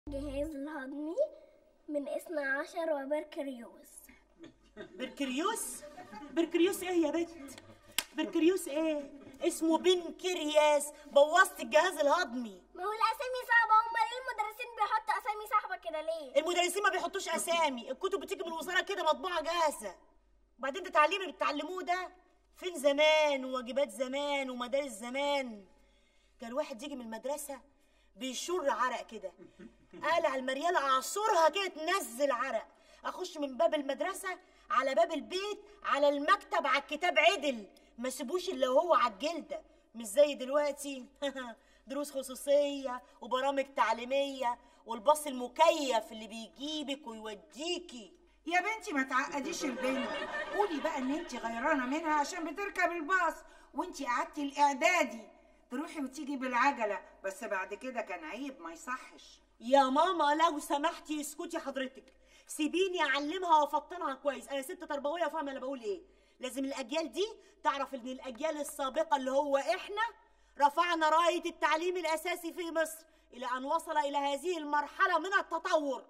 الجهاز الهضمي من اثنى عشر وبركريوس بركريوس بركريوس ايه يا بت بركريوس ايه اسمه بنكرياس بوظت الجهاز الهضمي ما هو الاسامي صعبه امال ليه المدرسين بيحطوا اسامي صعبه كده ليه المدرسين ما بيحطوش اسامي الكتب بتيجي من الوزاره كده مطبوعه جاهزه وبعدين ده تعليم اللي بتعلموه ده فين زمان وواجبات زمان ومدارس زمان كان واحد يجي من المدرسه بيشر عرق كده قلع المريالة اعصرها كده تنزل عرق اخش من باب المدرسه على باب البيت على المكتب على الكتاب عدل ما سيبوش الا وهو على الجلده مش زي دلوقتي دروس خصوصيه وبرامج تعليميه والباص المكيف اللي بيجيبك ويوديكي يا بنتي ما تعقديش البنت قولي بقى ان انت غيرانه منها عشان بتركب الباص وانت قعدتي الاعدادي تروحي وتيجي بالعجله بس بعد كده كان عيب ما يصحش يا ماما لو سمحتي اسكتي حضرتك سيبيني اعلمها وافطنها كويس انا ست تربويه فاهمه انا بقول ايه لازم الاجيال دي تعرف ان الاجيال السابقه اللي هو احنا رفعنا رايه التعليم الاساسي في مصر الى ان وصل الى هذه المرحله من التطور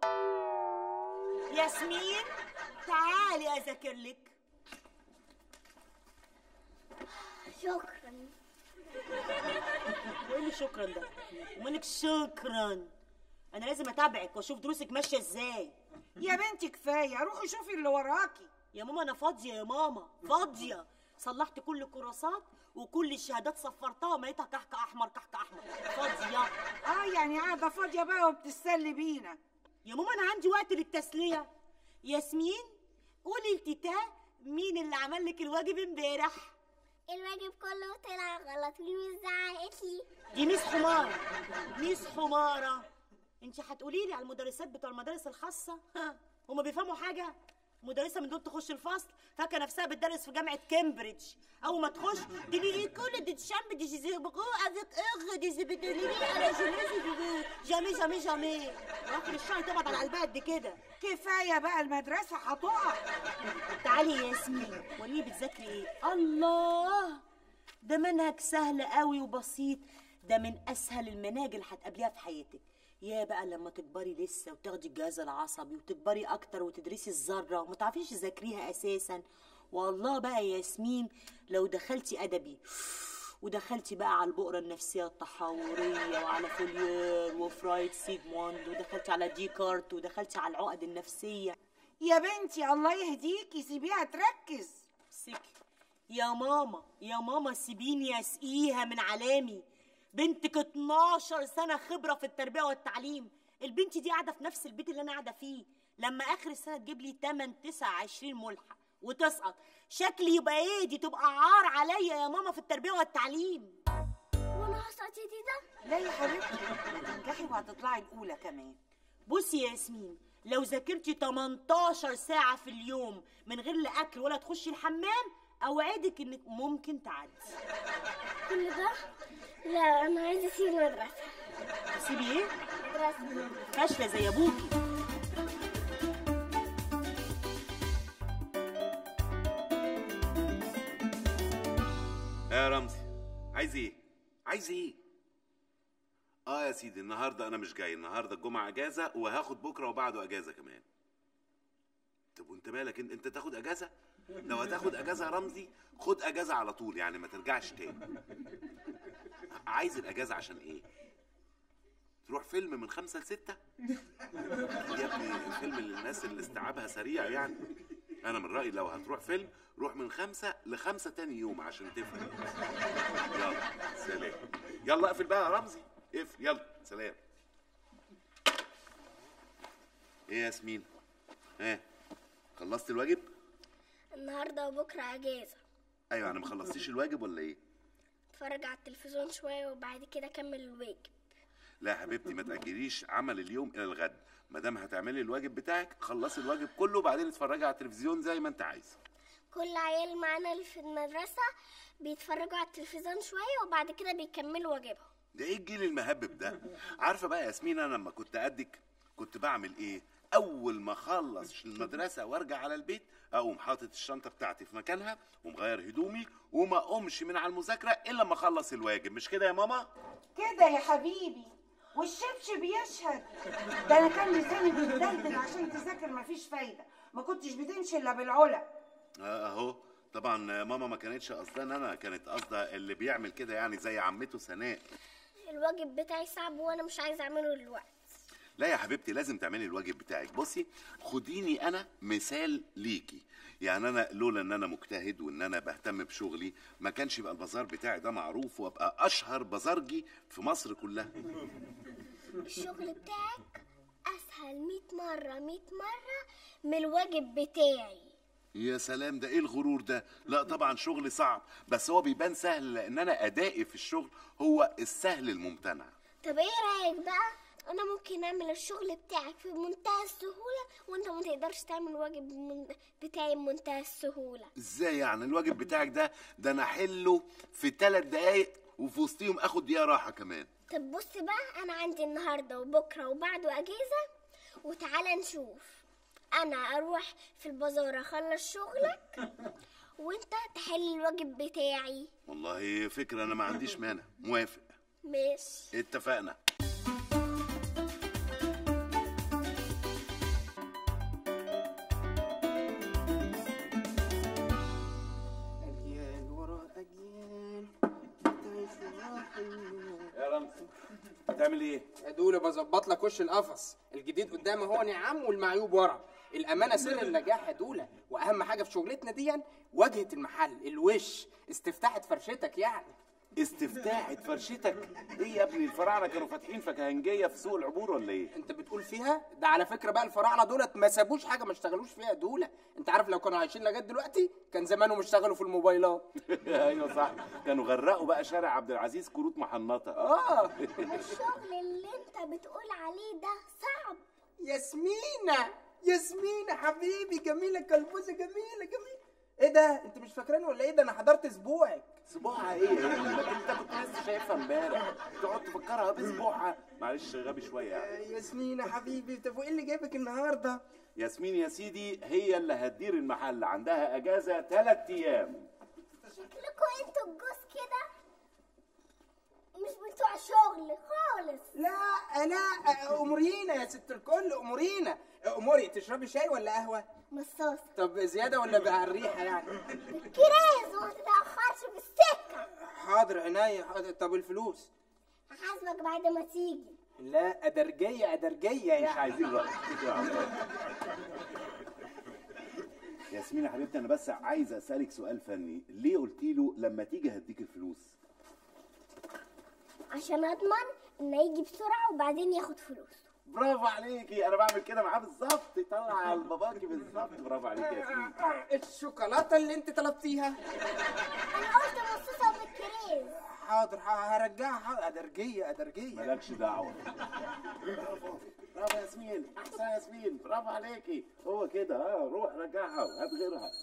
ياسمين تعالي اذاكر لك شكرا وايه اللي شكرا ده ومالك شكرا انا لازم اتابعك واشوف دروسك ماشيه ازاي يا بنتي كفايه روحي شوفي اللي وراكي يا ماما انا فاضيه يا ماما فاضيه صلحت كل الكراسات وكل الشهادات صفرتها وميتها كحك احمر كحك احمر فاضيه اه يعني قاعده فاضيه بقى وبتستلي بينا يا ماما انا عندي وقت للتسليه ياسمين قولي لتيتا مين اللي عمل لك الواجب امبارح الواجب كله طلع غلط والميس زعقت لي دي ميس حمارة ميس حمارة انت هتقولي لي على المدرسات بتوع المدارس الخاصة ها هما بيفهموا حاجة مدرسة من دول تخش الفصل فاكرة نفسها بتدرس في جامعة كامبريدج أول ما تخش دي لي كل دي تشامب دي جي بقو افيك اغ دي زي بدليلي انا جامي جامي جامي جامي واخر الشهر تقبض على قلبها قد كده كفايه بقى المدرسه هتقع تعالي يا ياسمين وريني بتذاكري ايه الله ده منهج سهل قوي وبسيط ده من اسهل المناهج اللي هتقابليها في حياتك يا بقى لما تكبري لسه وتاخدي الجهاز العصبي وتكبري اكتر وتدرسي الذره وما تعرفيش تذاكريها اساسا والله بقى يا ياسمين لو دخلتي ادبي ودخلتي بقى على البؤرة النفسية التحورية وعلى فوليير وفرايد سيجموند ودخلتي على ديكارت ودخلتي على العقد النفسية يا بنتي الله يهديكي سيبيها تركز سك يا ماما يا ماما سيبيني اسقيها من علامي بنتك 12 سنة خبرة في التربية والتعليم البنت دي قاعدة في نفس البيت اللي أنا قاعدة فيه لما آخر السنة تجيب لي 8 9 20 ملحق وتسقط شكلي يبقى ايه دي تبقى عار عليا يا ماما في التربية والتعليم وانا هسقط يا تيتا لا يا حبيبتي هتنجحي وهتطلعي الاولى كمان بصي يا ياسمين لو ذاكرتي 18 ساعة في اليوم من غير لا أكل ولا تخشي الحمام أوعدك إنك ممكن تعدي كل ده لا انا عايزه اسيب المدرسه تسيبي إيه؟ مدرسه فاشلة زي أبوكي يا رمزي عايز ايه عايز ايه اه يا سيدي النهارده انا مش جاي النهارده الجمعه اجازه وهاخد بكره وبعده اجازه كمان طب وانت مالك انت انت تاخد اجازه لو هتاخد اجازه يا رمزي خد اجازه على طول يعني ما ترجعش تاني عايز الاجازه عشان ايه تروح فيلم من خمسة لستة يا ابني فيلم للناس اللي استيعابها سريع يعني انا من رايي لو هتروح فيلم روح من خمسة لخمسة تاني يوم عشان تفهم يلا سلام يلا اقفل بقى يا رمزي اقفل يلا سلام ايه يا ياسمين ها خلصت الواجب النهارده وبكره اجازه ايوه انا ما خلصتيش الواجب ولا ايه اتفرج على التلفزيون شويه وبعد كده اكمل الواجب لا يا حبيبتي ما تاجليش عمل اليوم الى الغد ما دام هتعملي الواجب بتاعك خلصي الواجب كله وبعدين اتفرجي على التلفزيون زي ما انت عايزه كل عيال معانا اللي في المدرسه بيتفرجوا على التلفزيون شويه وبعد كده بيكملوا واجبهم ده ايه الجيل المهبب ده عارفه بقى يا ياسمين انا لما كنت قدك كنت بعمل ايه اول ما اخلص المدرسه وارجع على البيت اقوم حاطط الشنطه بتاعتي في مكانها ومغير هدومي وما اقومش من على المذاكره الا لما اخلص الواجب مش كده يا ماما كده يا حبيبي والشبشب يشهد ده انا كان لساني بيتدلدل عشان تذاكر مفيش فايده ما كنتش بتمشي الا بالعلا آه، اهو طبعا ماما ما كانتش قصدها انا كانت قصدها اللي بيعمل كده يعني زي عمته سناء الواجب بتاعي صعب وانا مش عايزه اعمله دلوقتي لا يا حبيبتي لازم تعملي الواجب بتاعك بصي خديني انا مثال ليكي يعني انا لولا ان انا مجتهد وان انا بهتم بشغلي ما كانش يبقى البازار بتاعي ده معروف وابقى اشهر بازارجي في مصر كلها الشغل بتاعك اسهل 100 مره 100 مره من الواجب بتاعي يا سلام ده ايه الغرور ده لا طبعا شغل صعب بس هو بيبان سهل لان انا ادائي في الشغل هو السهل الممتنع طب ايه رايك بقى انا ممكن اعمل الشغل بتاعك في منتهى السهوله وانت ما تقدرش تعمل الواجب من- بتاعي بمنتهى السهوله ازاي يعني الواجب بتاعك ده ده انا احله في ثلاث دقايق وفي وسطهم اخد دقيقه راحه كمان طب بص بقى انا عندي النهارده وبكره وبعده اجازه وتعالى نشوف انا اروح في البازار اخلص شغلك وانت تحل الواجب بتاعي والله فكره انا ما عنديش مانع موافق ماشي اتفقنا أجيال ورا أجيال يا رمزي هتعمل ايه دول بظبط لك وش القفص الجديد قدام هو نعم والمعيوب ورا الامانه سر النجاح يا دوله واهم حاجه في شغلتنا دي واجهه المحل الوش استفتاحه فرشتك يعني استفتاحة فرشتك ايه يا ابني الفراعنه كانوا فاتحين فكهنجيه في سوق العبور ولا ايه انت بتقول فيها ده على فكره بقى الفراعنه دولت ما سابوش حاجه ما اشتغلوش فيها دوله انت عارف لو كانوا عايشين لغايه دلوقتي كان زمانهم اشتغلوا في الموبايلات ايوه صح كانوا غرقوا بقى شارع عبد العزيز كروت محنطه اه الشغل اللي انت بتقول عليه ده صعب ياسمينة ياسمينة حبيبي جميلة كلبوزة جميلة جميلة ايه ده انت مش فاكراني ولا ايه ده انا حضرت اسبوعك اسبوعها ايه يا ابني لكن انت كنت لسه شايفها امبارح تقعد تفكرها باسبوعها معلش غبي شويه يعني ياسمينة حبيبي طب وايه اللي جايبك النهارده ياسمين يا سيدي هي اللي هتدير المحل عندها اجازه ثلاث ايام شكلكوا انتوا الجوز كده مش بتوع شغل خالص لا لا امورينا يا ست الكل امورينا اموري تشربي شاي ولا قهوه مصاص طب زياده ولا بقى الريحه يعني كريز وما تتأخرش في السكة حاضر عينيا حاضر طب الفلوس هحاسبك بعد ما تيجي لا ادرجيه ادرجيه مش يعني عايزين رأي ياسمين يا حبيبتي انا بس عايز اسالك سؤال فني ليه قلتي له لما تيجي هديك الفلوس عشان اضمن انه يجي بسرعة وبعدين ياخد فلوسه برافو عليكي انا بعمل كده معاه بالظبط طلع على باباكي بالظبط برافو عليكي يا ياسمين الشوكولاته اللي انت طلبتيها انا قلت مصاصة بالكريز حاضر ه- هرجعها حاضر ادرجيه ادرجيه مالكش دعوه برافو برافو يا ياسمين احسن يا ياسمين برافو عليكي هو كده اه روح رجعها وهات غيرها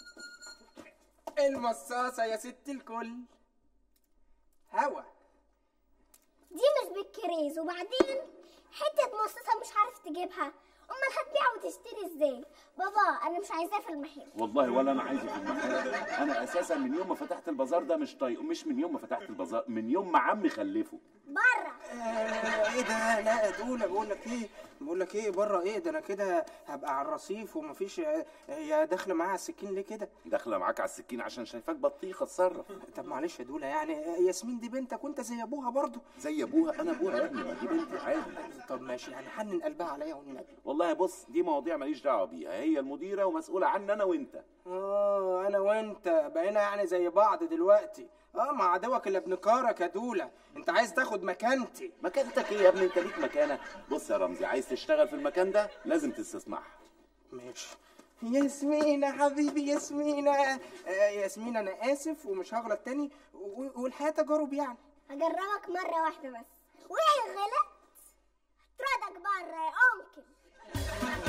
المصاصه يا ست الكل هوا دي مش بالكريز وبعدين حتة مصاصة مش عارف تجيبها امال هتبيع وتشتري ازاي بابا انا مش عايزاه في المحل والله ولا انا عايزه في المحل انا اساسا من يوم ما فتحت البازار ده مش طايقه مش من يوم ما فتحت البازار من يوم ما عمي خلفه بره آه، ايه ده لا دول بقول لك ايه بقول لك ايه بره ايه ده انا كده هبقى على الرصيف ومفيش آه، هي داخله معاها السكين ليه كده داخله معاك على السكين عشان شايفاك بطيخه اتصرف طب معلش يا دوله يعني آه، ياسمين دي بنتك وانت زي ابوها برضو زي ابوها انا ابوها يا ابني ما دي بنتي عادي طب ماشي يعني حنن قلبها عليا والنبي والله بص دي مواضيع ماليش دعوه بيها هي المديره ومسؤوله عني انا وانت اه انا وانت بقينا يعني زي بعض دلوقتي اه مع عدوك اللي ابن كارك يا دوله انت عايز تاخد مكانتي مكانتك ايه يا ابني انت ليك مكانه بص يا رمزي عايز تشتغل في المكان ده لازم تستسمعها ماشي ياسمينة حبيبي ياسمينة آه ياسمينة أنا آسف ومش هغلط تاني و- والحياة تجارب يعني هجربك مرة واحدة بس وإيه غلطت هطردك بره يا أنكل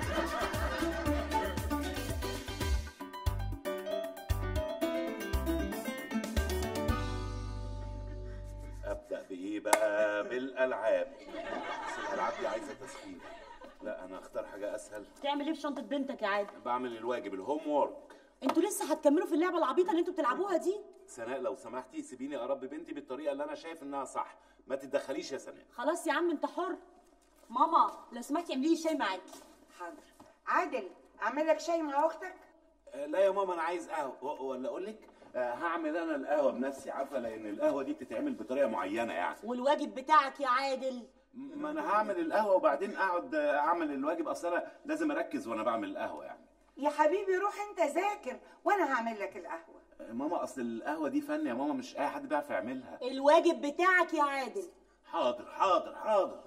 ابدا بايه بقى بالالعاب بس الالعاب دي عايزه تسخين لا انا اختار حاجه اسهل تعمل ايه في شنطه بنتك يا عادل بعمل الواجب الهوم وورك انتوا لسه هتكملوا في اللعبه العبيطه اللي انتوا بتلعبوها دي سناء لو سمحتي سيبيني اربي بنتي بالطريقه اللي انا شايف انها صح ما تتدخليش يا سناء خلاص يا عم انت حر ماما لو سمحتي اعملي لي شاي معاكي حاضر عادل اعمل لك شاي مع اختك آه، لا يا ماما انا عايز قهوه و- ولا اقول لك آه، هعمل انا القهوه بنفسي عارفه لان القهوه دي بتتعمل بطريقه معينه يعني والواجب بتاعك يا عادل ما انا هعمل القهوه وبعدين اقعد آه، اعمل الواجب اصل انا لازم اركز وانا بعمل القهوه يعني يا حبيبي روح انت ذاكر وانا هعمل لك القهوه آه، ماما اصل القهوه دي فن يا ماما مش اي حد بيعرف يعملها الواجب بتاعك يا عادل حاضر حاضر حاضر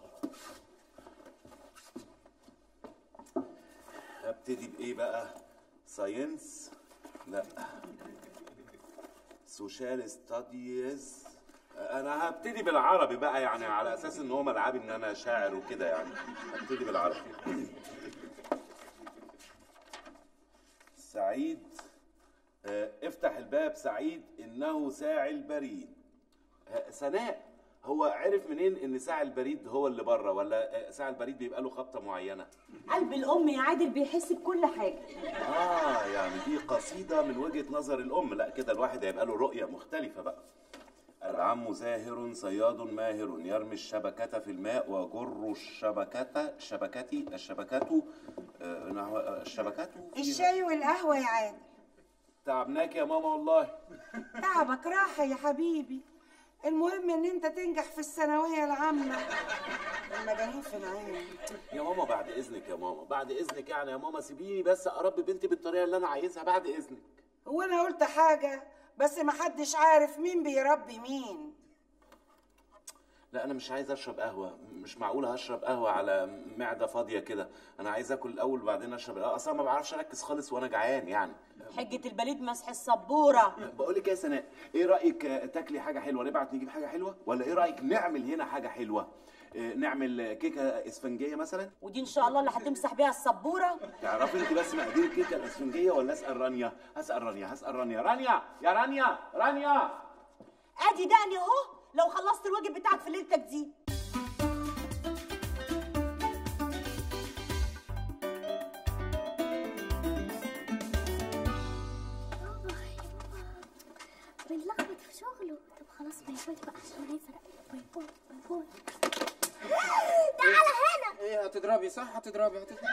هبتدي بايه بقى ساينس لا سوشيال ستاديز انا هبتدي بالعربي بقى يعني على اساس ان هو ملعبي ان انا شاعر وكده يعني هبتدي بالعربي سعيد آه، افتح الباب سعيد انه ساعي البريد آه، سناء هو عرف منين ان ساعي البريد هو اللي بره ولا آه، ساعي البريد بيبقى له خبطه معينه قلب الام يا عادل بيحس بكل حاجه اه يعني دي قصيده من وجهه نظر الام لا كده الواحد هيبقى له رؤيه مختلفه بقى العم زاهر صياد ماهر يرمي الشبكة في الماء وجر الشبكة شبكتي الشبكات آه، نحو الشبكات فيها. الشاي والقهوه يا عادل تعبناك يا ماما والله تعبك راحه يا حبيبي المهم ان انت تنجح في الثانويه العامه المجانين في العين يا ماما بعد اذنك يا ماما بعد اذنك يعني يا ماما سيبيني بس اربي بنتي بالطريقه اللي انا عايزها بعد اذنك هو انا قلت حاجه بس محدش عارف مين بيربي مين لا انا مش عايز اشرب قهوه مش معقول هشرب قهوه على معده فاضيه كده انا عايز اكل الاول وبعدين اشرب القهوة. اصلا ما بعرفش اركز خالص وانا جعان يعني حجه البليد مسح السبوره بقول لك يا سناء ايه رايك آه، تاكلي حاجه حلوه نبعت نجيب حاجه حلوه ولا ايه رايك نعمل هنا حاجه حلوه آه، نعمل آه، كيكه اسفنجيه مثلا ودي ان شاء الله اللي هتمسح بيها السبوره تعرفي انت بس مقادير الكيكه الاسفنجيه ولا اسال رانيا هسال رانيا هسال رانيا رانيا يا رانيا رانيا ادي دقني اهو لو خلصت الواجب بتاعك في ليلتك دي بابا بنلخبط في شغله طب خلاص باي باي بقى عشان عايزه أرقق. باي باي باي باي تعالى هنا ايه هتضربي صح هتضربي هتضربي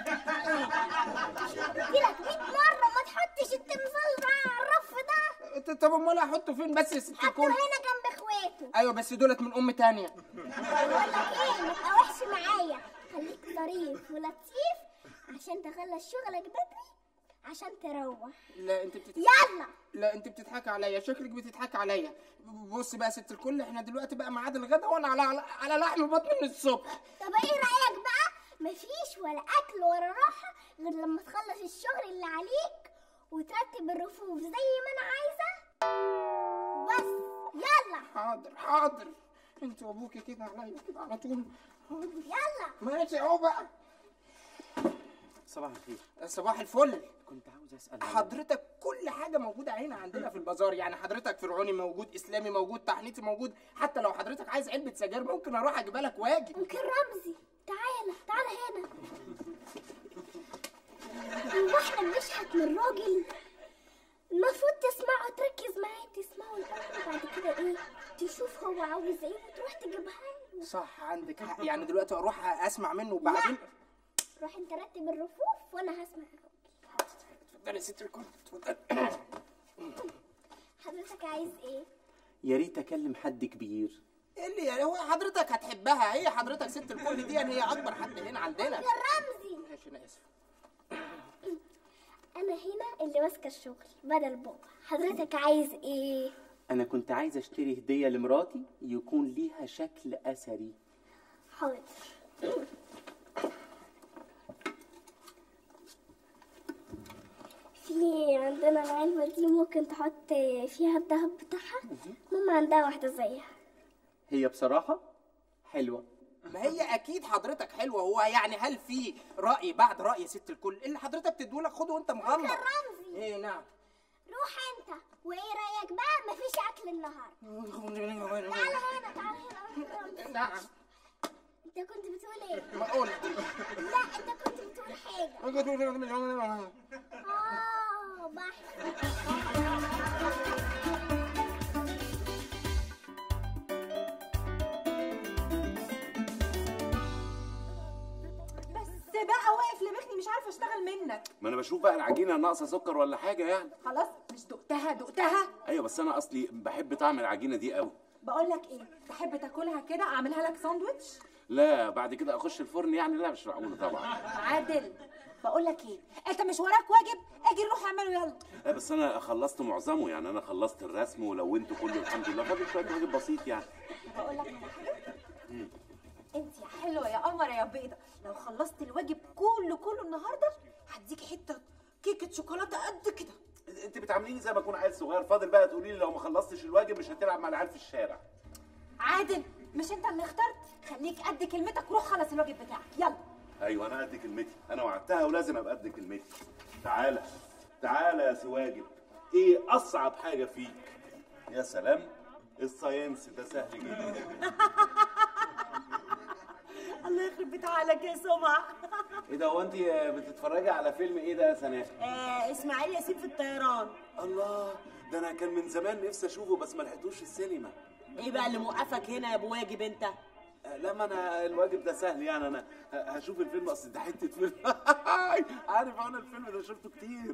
قلت لك 100 مره ما تحطش التمثال ده على الرف ده طب امال احطه فين بس يا ست حطه الكل هنا جنب اخواته ايوه بس دولت من ام تانية بقول لك ايه ما تقاوحش معايا خليك ظريف ولطيف عشان تخلص شغلك بدري عشان تروح لا انت بتت... يلا لا انت بتضحكي عليا شكلك بتضحكي عليا بص بقى يا ست الكل احنا دلوقتي بقى ميعاد الغدا وانا على على, على لحم بطن من الصبح طب ايه رايك بقى مفيش ولا اكل ولا راحه غير لما تخلص الشغل اللي عليك وترتب الرفوف زي ما انا عايزه بس يلا حاضر حاضر انت وابوكي كده عليا كده على طول حاضر يلا ماشي اهو بقى صباح الخير صباح الفل كنت عاوز اسال حضرتك كل حاجة موجودة هنا عندنا في البازار يعني حضرتك فرعوني موجود إسلامي موجود تحنيطي موجود حتى لو حضرتك عايز علبة سجاير ممكن أروح أجيبها لك واجي ممكن رمزي تعالى تعالى هنا هو احنا بنشحت من راجل المفروض تسمعه تركز معاه تسمعه الاول بعد كده ايه تشوف هو عاوز ايه وتروح تجيبها له صح عندك حق يعني دلوقتي أروح أسمع منه وبعدين روح انت رتب الرفوف وانا هسمع اتفضلي يا ست الكل اتفضلي حضرتك عايز ايه يا ريت اكلم حد كبير ايه اللي يعني هو حضرتك هتحبها هي حضرتك ست الكل دي يعني هي أكبر حد هنا عندنا يا رمزي ماشي أنا آسف انا هنا اللي ماسكه الشغل بدل بابا حضرتك عايز ايه انا كنت عايز اشتري هديه لمراتي يكون ليها شكل اثري حاضر في عندنا العلبة دي ممكن تحط فيها الذهب بتاعها ماما عندها واحدة زيها هي بصراحه حلوه ما هي أكيد حضرتك حلوة هو يعني هل في رأي بعد رأي ست الكل اللي حضرتك تدولك خده وأنت مغمض رمزي إيه نعم روح انت وايه رايك بقى مفيش اكل النهارده تعالى هنا تعالى هنا رمزي. نعم انت كنت بتقول ايه ما قلت لا انت كنت بتقول حاجه اه بحث بقى واقف لبخني مش عارفه اشتغل منك ما انا بشوف بقى العجينه ناقصه سكر ولا حاجه يعني خلاص مش دقتها دقتها ايوه بس انا اصلي بحب طعم العجينه دي قوي بقول لك ايه تحب تاكلها كده اعملها لك ساندوتش لا بعد كده اخش الفرن يعني لا مش معقوله طبعا عادل بقول لك ايه انت مش وراك واجب اجي نروح اعمله يلا لا بس انا خلصت معظمه يعني انا خلصت الرسم ولونته كله الحمد لله فاضل شويه واجب بسيط يعني بقول لك على حاجه انت يا حلوه يا قمر يا بيضه لو خلصت الواجب كله كله النهارده هديك حته كيكه شوكولاته قد كده انت بتعامليني زي ما اكون عيل صغير فاضل بقى تقولي لي لو ما خلصتش الواجب مش هتلعب مع العيال في الشارع عادل مش انت اللي اخترت خليك قد كلمتك روح خلص الواجب بتاعك يلا ايوه انا قد كلمتي انا وعدتها ولازم ابقى قد كلمتي تعالى تعالى يا سواجب ايه اصعب حاجه فيك يا سلام الساينس ده سهل جدا الله يخرب بيت عقلك يا سمع ايه ده هو انت بتتفرجي على فيلم ايه ده يا سناء آه اسماعيل ياسين في الطيران الله ده انا كان من زمان نفسي اشوفه بس ما لحقتوش في السينما ايه بقى اللي موقفك هنا يا ابو واجب انت آه، لا ما انا الواجب ده سهل يعني انا ه- هشوف الفيلم اصل ده حته فيلم عارف انا الفيلم ده شفته كتير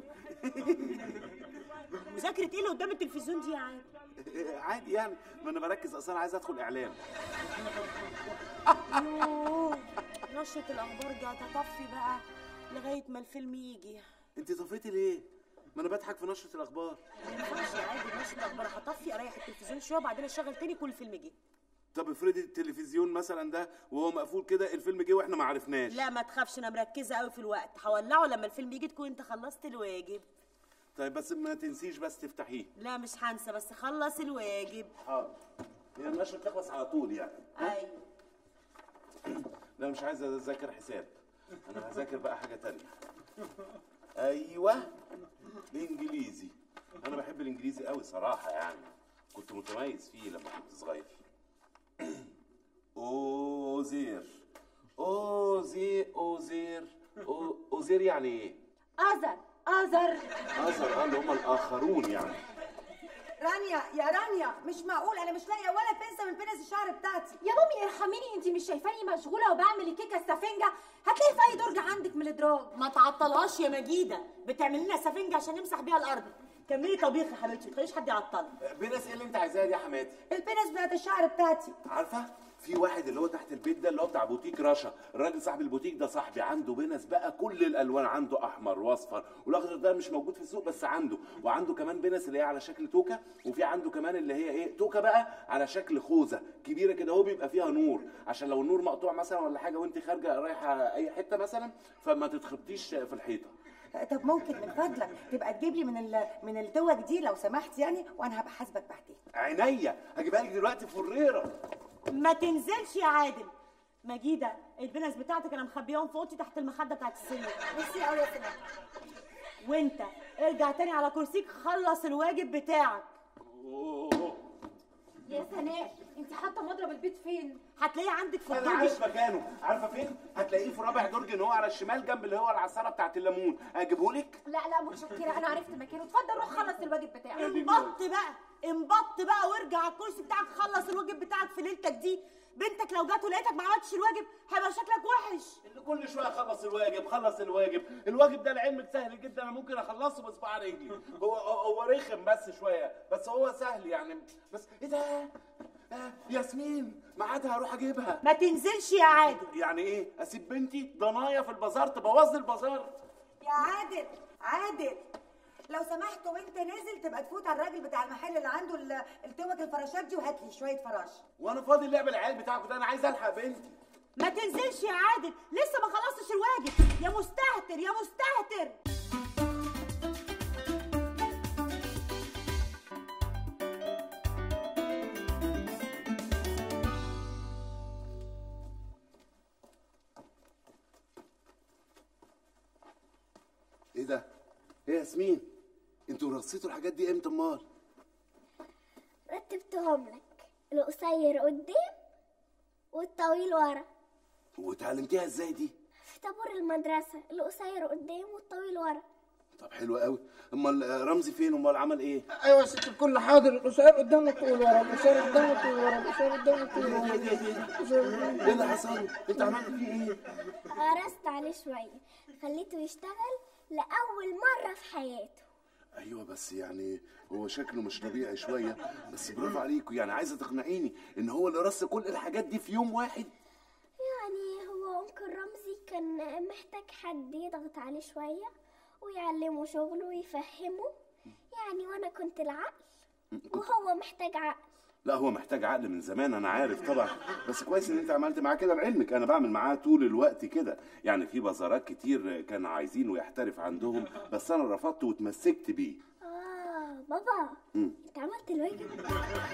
مذاكره ايه اللي قدام التلفزيون دي يا عادل عادي يعني ما انا بركز اصلا عايز ادخل اعلام يوه، نشرة الأخبار جات هطفي بقى لغاية ما الفيلم يجي انت طفيتي ليه ما انا بضحك في نشره الاخبار ما ينفعش يا عادل نشرة الأخبار هطفي أريح التلفزيون شوية وبعدين أشغل تاني كل الفيلم جه طب افرضي التلفزيون مثلا ده وهو مقفول كده الفيلم جه واحنا ما عرفناش لا ما تخافش أنا مركزة قوي في الوقت هولعه لما الفيلم يجي تكون أنت خلصت الواجب طيب بس ما تنسيش بس تفتحيه لا مش هنسى بس خلص الواجب حاضر هي النشره بتخلص على طول يعني أيوه لا مش عايز اذاكر حساب انا هذاكر بقى حاجه تانية ايوه انجليزي انا بحب الانجليزي قوي صراحه يعني كنت متميز فيه لما كنت صغير اوزير اوزي اوزير أو- اوزير يعني ايه اذر اذر اثر اه اللي هم الاخرون يعني رانيا يا رانيا مش معقول انا مش لاقيه ولا بنسه من بنس الشعر بتاعتي يا مامي ارحميني انت مش شايفاني مشغوله وبعمل الكيكه السفنجه هتلاقي في اي درج عندك من الادراج ما تعطلهاش يا مجيدة بتعمل لنا سفنجة عشان نمسح بيها الأرض كملي طبيخ يا حبيبتي ما تخليش حد يعطلك بنس ايه اللي انت عايزاها دي يا حماتي البنس بتاعت الشعر بتاعتي عارفه في واحد اللي هو تحت البيت ده اللي هو بتاع بوتيك رشا الراجل صاحب البوتيك ده صاحبي عنده بنس بقى كل الالوان عنده احمر واصفر والاخضر ده مش موجود في السوق بس عنده وعنده كمان بنس اللي هي على شكل توكه وفي عنده كمان اللي هي ايه توكه بقى على شكل خوذه كبيره كده هو بيبقى فيها نور عشان لو النور مقطوع مثلا ولا حاجه وانت خارجه رايحه اي حته مثلا فما تتخبطيش في الحيطه طب ممكن من فضلك تبقى تجيب لي من ال... من الدوج دي لو سمحت يعني وانا هبقى حاسبك بعدين عينيا هجيبها لك دلوقتي فريره ما تنزلش يا عادل مجيدة البنس بتاعتك انا مخبيهم في اوضتي تحت المخدة بتاعت السرير ميرسي قوي يا سناء وانت ارجع تاني على كرسيك خلص الواجب بتاعك يا سناء انت حاطه مضرب البيت فين هتلاقيه عندك في انا الدرج عارف مكانه عارفه فين هتلاقيه في رابع درج ان هو على الشمال جنب اللي هو العصاره بتاعت الليمون اجيبهولك لا لا متشكره انا عرفت مكانه اتفضل روح خلص الواجب بتاعك انبط بقى انبط بقى وارجع على الكرسي بتاعك خلص الواجب بتاعك في ليلتك دي بنتك لو جت ولقيتك ما عملتش الواجب هيبقى شكلك وحش اللي كل شويه خلص الواجب خلص الواجب الواجب ده لعلمك سهل جدا انا ممكن اخلصه بصباع رجلي هو هو رخم بس شويه بس هو سهل يعني بس ايه ده آه ياسمين ميعادها اروح اجيبها ما تنزلش يا عادل يعني ايه اسيب بنتي ضنايا في البازار تبوظ لي البازار يا عادل عادل لو سمحت وانت نازل تبقى تفوت على الراجل بتاع المحل اللي عنده ال- التوك الفراشات دي وهات لي شويه فراش وانا فاضي اللعب العيال بتاعكم ده انا عايز الحق بنتي ما تنزلش يا عادل لسه ما خلصتش الواجب يا مستهتر يا مستهتر ايه ده ايه يا ياسمين انتوا رصيتوا الحاجات دي امتى امال رتبتهم لك القصير قدام والطويل ورا وتعلمتيها ازاي دي في طابور المدرسة القصير قدام والطويل ورا طب حلو قوي امال رمزي فين امال عمل ايه ايوه يا ست الكل حاضر القصير قدامك طول ورا القصير قدامك طول ورا القصير قدامك طول ورا ايه اللي حصل انت عملت فيه ايه قرصت عليه شوية خليته يشتغل لأول مرة في حياته ايوه بس يعني هو شكله مش طبيعي شويه بس برافو عليكوا يعني عايزه تقنعيني ان هو اللي رص كل الحاجات دي في يوم واحد يعني هو أنكل رمزي كان محتاج حد يضغط عليه شوية ويعلمه شغله ويفهمه يعني وأنا كنت العقل وهو محتاج عقل لا هو محتاج عقل من زمان انا عارف طبعا بس كويس ان انت عملت معاه كده لعلمك انا بعمل معاه طول الوقت كده يعني في بازارات كتير كان عايزينه يحترف عندهم بس انا رفضت واتمسكت بيه آه بابا مم. أنت عملت الواجب